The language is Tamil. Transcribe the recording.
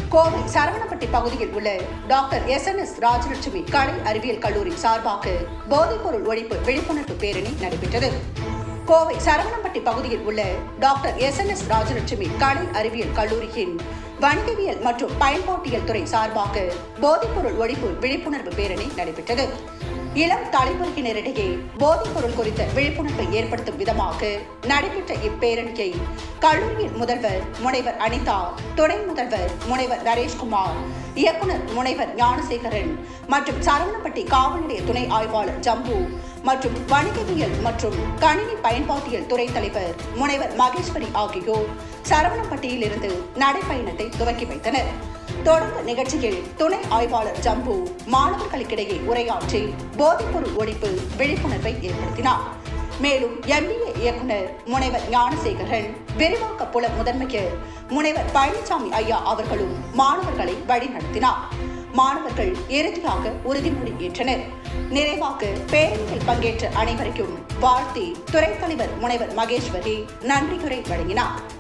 கோவை சரவணப்பட்டி பகுதியில் உள்ள doctor S N S Rajalakshmi கலை அறிவியல் கல்லூரி சார்பாக போதைப்பொருள் ஒழிப்பு விழிப்புணர்வு பேரணி நடைபெற்றது கோவை சரவணம்பட்டி பகுதியில் உள்ள doctor S N S Rajalakshmi கலை அறிவியல் கல்லூரியின் வணிகவியல் மற்றும் பயன்பாட்டியல் துறை சார்பாக போதைப்பொருள் ஒழிப்பு விழிப்புணர்வு பேரணி நடைபெற்றது இளம் தலைமுறையினரிடையே போதைப்பொருள் குறித்த விழிப்புணர்வை ஏற்படுத்தும் விதமாக நடைபெற்ற இப்பேரணியை கல்லூரியின் முதல்வர் முனைவர் அனிதா துணை முதல்வர் முனைவர் நரேஷ்குமார் இயக்குனர் முனைவர் ஞானசேகரன் மற்றும் சரவணப்பட்டி காவல் நிலைய துணை ஆய்வாளர் ஜம்பு மற்றும் வணிகவியல் மற்றும் கணினி பயன்பாட்டியல் துறை தலைவர் முனைவர் மகேஸ்வரி ஆகியோர் சரவணப்பட்டியில் இருந்து நடைப்பயணத்தை துவக்கி வைத்தனர் தொடர்ந்து நிகழ்ச்சியில் துணை ஆய்வாளர் ஜம்பு மாணவர்களுக்கிடையே உரையாற்றி போதைப்பொருள் ஒழிப்பு விழிப்புணர்வை ஏற்படுத்தினார் மேலும் எம்பிஏ இயக்குனர் முனைவர் ஞானசேகரன் விரிவாக்க புல முதன்மையர் முனைவர் பழனிசாமி ஐயா அவர்களும் மாணவர்களை வழிநடத்தினார் மாணவர்கள் இறுதியாக உறுதிமொழி ஏற்றனர் நிறைவாக பேரணியில் பங்கேற்ற அனைவருக்கும் வாழ்த்தி துறை தலைவர் முனைவர் மகேஸ்வரி நன்றியுரை வழங்கினார்